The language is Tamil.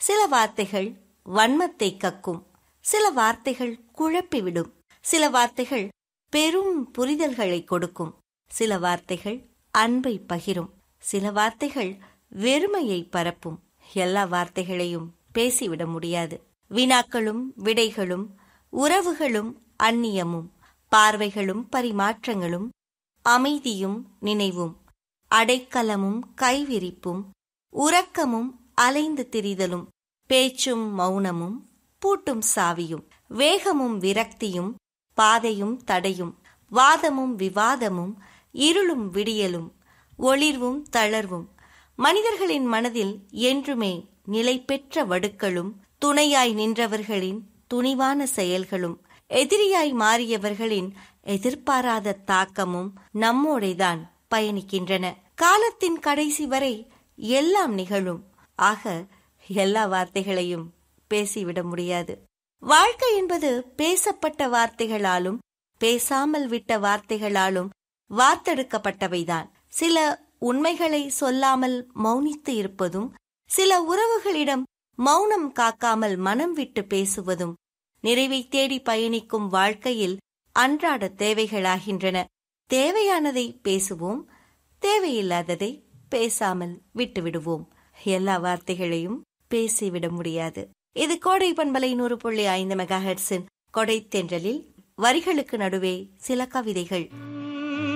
சில வார்த்தைகள் வன்மத்தை கக்கும் சில வார்த்தைகள் குழப்பிவிடும் சில வார்த்தைகள் பெரும் புரிதல்களை கொடுக்கும் சில வார்த்தைகள் அன்பை பகிரும் சில வார்த்தைகள் வெறுமையை பரப்பும் எல்லா வார்த்தைகளையும் பேசிவிட முடியாது வினாக்களும் விடைகளும் உறவுகளும் அந்நியமும் பார்வைகளும் பரிமாற்றங்களும் அமைதியும் நினைவும் அடைக்கலமும் கைவிரிப்பும் உறக்கமும் அலைந்து திரிதலும் பேச்சும் மௌனமும் பூட்டும் சாவியும் வேகமும் விரக்தியும் பாதையும் தடையும் வாதமும் விவாதமும் இருளும் விடியலும் ஒளிர்வும் தளர்வும் மனிதர்களின் மனதில் என்றுமே நிலை பெற்ற வடுக்களும் துணையாய் நின்றவர்களின் துணிவான செயல்களும் எதிரியாய் மாறியவர்களின் எதிர்பாராத தாக்கமும் நம்மோடைதான் பயணிக்கின்றன காலத்தின் கடைசி வரை எல்லாம் நிகழும் ஆக எல்லா வார்த்தைகளையும் பேசிவிட முடியாது வாழ்க்கை என்பது பேசப்பட்ட வார்த்தைகளாலும் பேசாமல் விட்ட வார்த்தைகளாலும் வார்த்தெடுக்கப்பட்டவைதான் சில உண்மைகளை சொல்லாமல் மௌனித்து இருப்பதும் சில உறவுகளிடம் மௌனம் காக்காமல் மனம் விட்டு பேசுவதும் நிறைவை தேடி பயணிக்கும் வாழ்க்கையில் அன்றாட தேவைகளாகின்றன தேவையானதை பேசுவோம் தேவையில்லாததை பேசாமல் விட்டுவிடுவோம் எல்லா வார்த்தைகளையும் பேசிவிட முடியாது இது கோடை பண்பலை நூறு புள்ளி ஐந்து மெகா ஹெர்ட்ஸின் கொடை தென்றலில் வரிகளுக்கு நடுவே சில கவிதைகள்